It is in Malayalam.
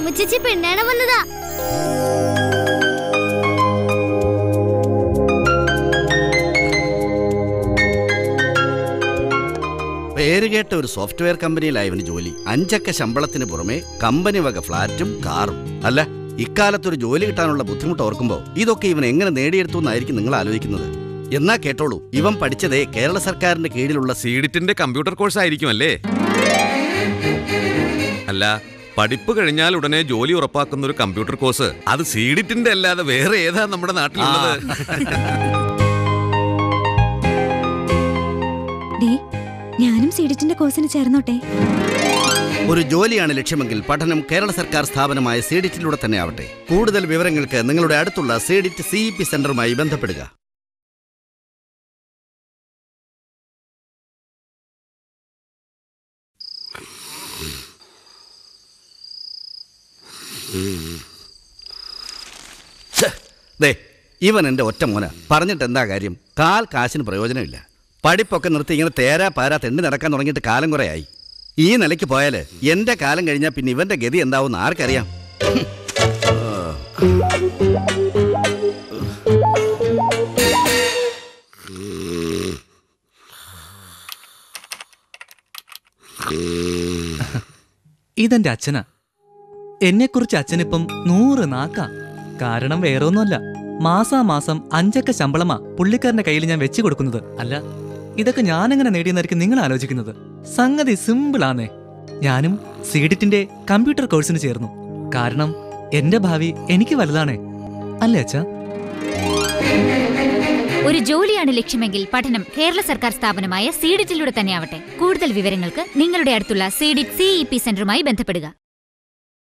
അമ്മച്ചേച്ചി പെണ്ണാണ് വന്നതാ പേരുകേട്ട ഒരു സോഫ്റ്റ്വെയർ കമ്പനിയിലായി ഇവന് ജോലി അഞ്ചക്ക ശമ്പളത്തിന് പുറമെ കമ്പനി വക ഫ്ലാറ്റും കാറും അല്ല ഇക്കാലത്ത് ഒരു ജോലി കിട്ടാനുള്ള ബുദ്ധിമുട്ട് ഓർക്കുമ്പോൾ ഇതൊക്കെ ഇവൻ എങ്ങനെ നേടിയെടുത്തു എന്നായിരിക്കും നിങ്ങൾ ആലോചിക്കുന്നത് എന്നാ കേട്ടോളൂ ഇവൻ പഠിച്ചതേ കേരള സർക്കാരിന്റെ കീഴിലുള്ള സി സീഡിറ്റിന്റെ കമ്പ്യൂട്ടർ കോഴ്സ് ആയിരിക്കും അല്ലേ അല്ല പഠിപ്പ് കഴിഞ്ഞാൽ ഉടനെ ജോലി ഉറപ്പാക്കുന്ന ഒരു കമ്പ്യൂട്ടർ കോഴ്സ് അത് സീഡിറ്റിന്റെ അല്ലാതെ വേറെ ഏതാ നമ്മുടെ നാട്ടിലുള്ളത് ഡേ ഞാനും സീഡിറ്റിന്റെ കോഴ്സിന് ചേർന്നോട്ടെ ഒരു ജോലിയാണ് ലക്ഷ്യമെങ്കിൽ പഠനം കേരള സർക്കാർ സ്ഥാപനമായ സീഡിറ്റിലൂടെ തന്നെ ആവട്ടെ കൂടുതൽ വിവരങ്ങൾക്ക് നിങ്ങളുടെ അടുത്തുള്ള സീഡിറ്റ് സിഇ പി സെന്ററുമായി ബന്ധപ്പെടുക ഛെ, ദേ ഇവൻ എൻ്റെ ഒറ്റ മോന പറഞ്ഞിട്ട് എന്താ കാര്യം കാൽ കാശിന് പ്രയോജനമില്ല പഠിപ്പൊക്കെ നിർത്തി ഇങ്ങനെ തേരാ പാരാ തെണ്ടി നടക്കാൻ തുടങ്ങിയിട്ട് കാലം കുറയായി ഈ നിലയ്ക്ക് പോയാൽ എൻ്റെ കാലം കഴിഞ്ഞാൽ പിന്നെ ഇവൻ്റെ ഗതി എന്താവും ആർക്കറിയാം ഇതെന്റെ അച്ഛനാ എന്നെക്കുറിച്ച് അച്ഛനിപ്പം നൂറ് നാക്കാ കാരണം വേറെ ഒന്നുമല്ല മാസാമാസം അഞ്ചക്ക ശമ്പളമാ പുള്ളിക്കാരന്റെ കയ്യിൽ ഞാൻ വെച്ചു കൊടുക്കുന്നത് അല്ല ഇതൊക്കെ ഞാനെങ്ങനെ നേടിയെന്നായിരിക്കും നിങ്ങൾ ആലോചിക്കുന്നത് സംഗതി സിമ്പിളാന്നേ ഞാനും സീഡിറ്റിന്റെ കമ്പ്യൂട്ടർ കോഴ്സിന് ചേർന്നു കാരണം എന്റെ ഭാവി എനിക്ക് വലുതാണേ അല്ലേ അച്ഛാ ഒരു ജോലിയാണ് ലക്ഷ്യമെങ്കിൽ പഠനം കേരള സർക്കാർ സ്ഥാപനമായ സീഡിറ്റിലൂടെ തന്നെയാവട്ടെ കൂടുതൽ വിവരങ്ങൾക്ക് നിങ്ങളുടെ അടുത്തുള്ള സീഡിറ്റ് സിഇ പി സെന്ററുമായി ബന്ധപ്പെടുക